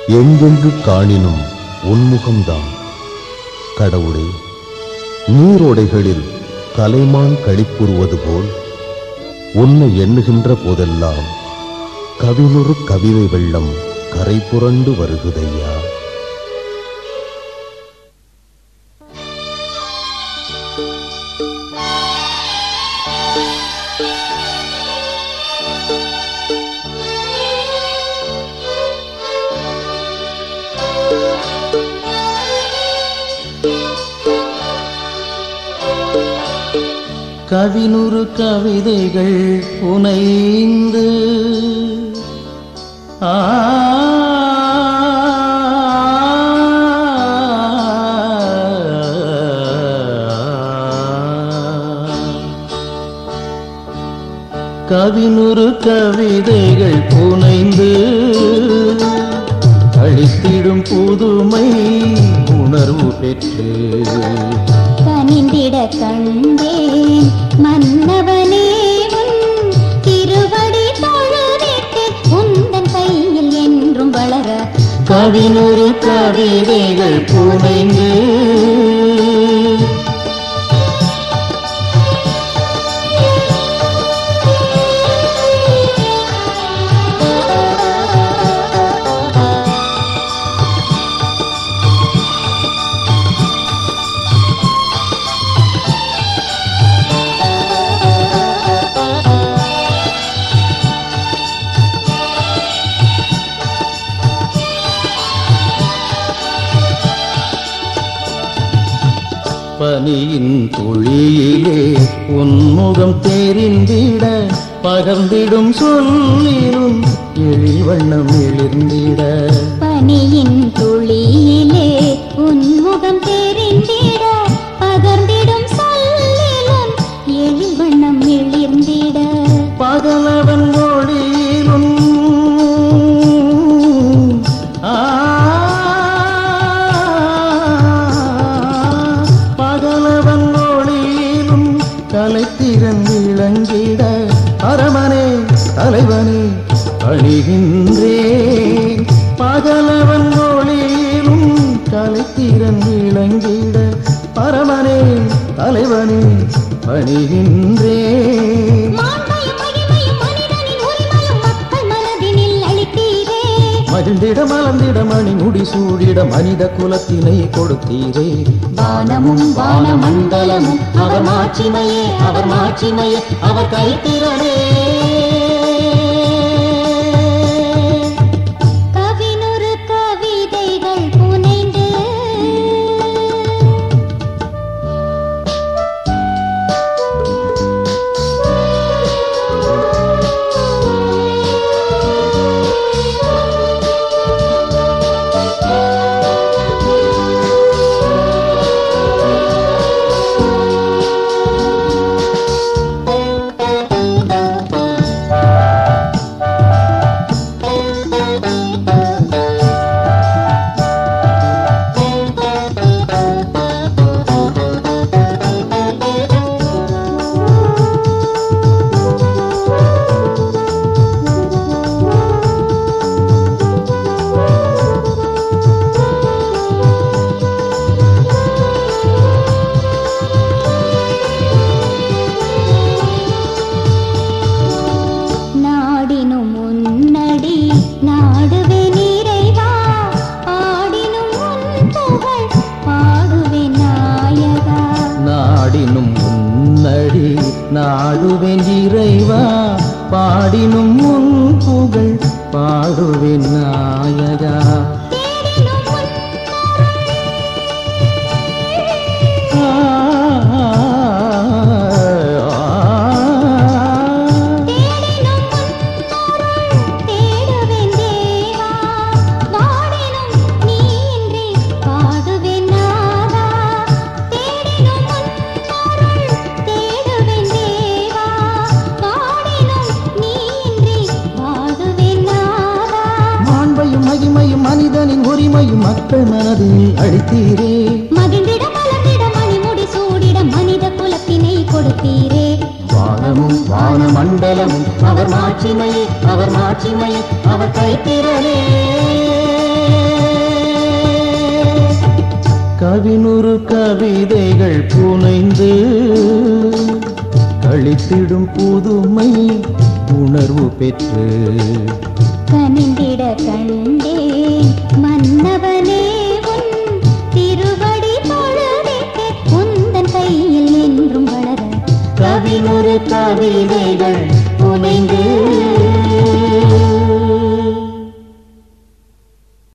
எங்கெங்கு காணினும் உன்முகம்தான் கடவுளே நீரோடைகளில் கலைமான் களிப்புறுவது போல் உன்னை எண்ணுகின்ற போதெல்லாம் கவினுறு கவிதை வெள்ளம் கரை புரண்டு வருகுதையா கவினுறு கவிதைகள் புனைந்து ஆ கவினுறு கவிதைகள் புனைந்து அழித்திடும் புதுமை உணர்வு பெற்று கனிந்திட கண்டேன் மன்னவனே உன் திருவடி தொழுதிட்டு உந்தன் கையில் என்றும் வளர கவினொரு கவிதைகள் புனைந்து பனியின் துளியிலே உன்முகம் தெரிந்திட பகர்ந்திடும் சொல்லிலும் எழில்வண்ணம் எழுந்திட பனியின் துளியிலே உன்முகம் தெரிந்திட பகர்ந்திடும் சொல்லிலும் எழில் வண்ணம் எழிர்ந்திட பகலவன் மொழியிலும் ஆ, பகலவன் மொழியிலும் கலைத்திறன் விளங்கிட அரமனே தலைவனே அழிகின்றேன் பகலவன் மொழியிலும் கலைத்திறன் விளங்கிட பரமனே தலைவனே அணிகின்றேன் மாண்பையும் மகிமையும் மனிதனின் உரிமையும் மக்கள் மனதினில் அளித்தீரே மகிழ்ந்திட மலர்ந்திட மணிமுடி சூடிட மனித குலத்தினை கொடுத்தீரே வானமும் வானமண்டலமும் அவர் மாட்சிமையே அவர் மாட்சிமையே அவர் கைத்திறனே கவினுறு கவிதைகள் புனைந்து நாடினும் முன்னடி நாடுவே நிறைவா பாடினும் உன் புகழ் பாடுவே நாயகா நாடினும் முன்னடி நாடுவேன் இறைவா பாடினும் முன் புகழ் பாடுவேன் நாயகா தேடினும் உன் ஆ, தேடினும் உன் தேடுவேன் தேவா பாடினும் நீ இன்றி பாடுவேன் நாதா தேடினும் உன் தேடுவேன் தேவா பாடினும் நீ இன்றி பாடுவேன் நாதா மாண்பையும் மகிமையும் மனிதனின் உரிமையும் மக்கள் மனதில் அழித்தீரே மகிழ்ந்திட மலர்ந்திட மணிமுடி சூடிட மனித குலத்தினை கொடுத்தீரே வானமும் வான மண்டலமும் அவர் மாட்சிமையே அவர் மாட்சிமையே அவர் கைத்திறனே கவினுறு கவிதைகள் புனைந்து கழித்திடும் புதுமை உணர்வு பெற்று கனிந்திட கண்டேன் மன்னவனே உன் திருவடி தொழுதிட்டு உந்தன் கையில் என்றும் வளர கவினுறு கவிதைகள் புனைந்து